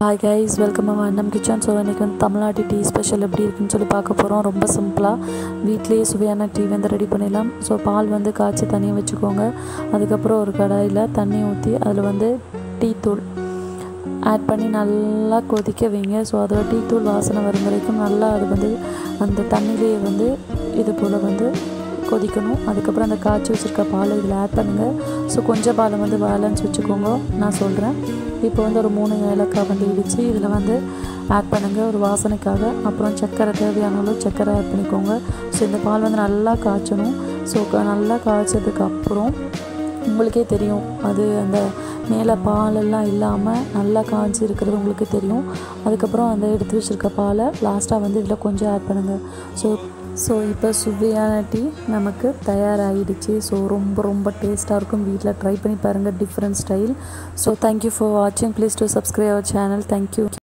hi guys welcome அவன் அண்ணம் kitchen so இன்றைக்கி வந்து தமிழ்நாட்டு டீ ஸ்பெஷல் எப்படி இருக்குன்னு சொல்லி பார்க்க போகிறோம் ரொம்ப சிம்பிளாக வீட்லேயே சுவையான டீ வந்து ரெடி பண்ணிடலாம் ஸோ பால் வந்து காய்ச்சி தனியாக வச்சுக்கோங்க அதுக்கப்புறம் ஒரு கடாயில் தண்ணி ஊற்றி அதில் வந்து டீ தூள் ஆட் பண்ணி நல்லா கொதிக்க வைங்க ஸோ அதோட டீ தூள் வாசனை வரும் வரைக்கும் நல்லா அது வந்து அந்த தண்ணியிலேயே வந்து இது போல் வந்து கொதிக்கணும் அதுக்கப்புறம் அந்த காய்ச்சி வச்சுருக்க பாலை இதில் ஆட் பண்ணுங்கள் ஸோ கொஞ்சம் பாலை வந்து பேலன்ஸ் வச்சுக்கோங்க நான் சொல்கிறேன் இப்போ வந்து ஒரு மூணு ஏலக்காய் வந்து இடித்து இதில் வந்து ஆட் பண்ணுங்கள் ஒரு வாசனைக்காக அப்புறம் சர்க்கரை தேவையான அளவு சர்க்கரை ஆட் பண்ணிக்கோங்க ஸோ இந்த பால் வந்து நல்லா காய்ச்சணும் ஸோ நல்லா காய்ச்சதுக்கு அப்புறம் உங்களுக்கே தெரியும் அது அந்த மேலே பாலெல்லாம் இல்லாமல் நல்லா காய்ச்சி இருக்கிறது உங்களுக்கு தெரியும் அதுக்கப்புறம் அந்த எடுத்து வச்சுருக்க பாலை லாஸ்ட்டாக வந்து இதில் கொஞ்சம் ஆட் பண்ணுங்கள் ஸோ ஸோ இப்போ சுவையான டீ நமக்கு தயாராகிடுச்சு ஸோ ரொம்ப ரொம்ப டேஸ்ட்டாக இருக்கும் வீட்டில் ட்ரை பண்ணி பாருங்கள் different style so thank you for வாட்சிங் please to subscribe our channel thank you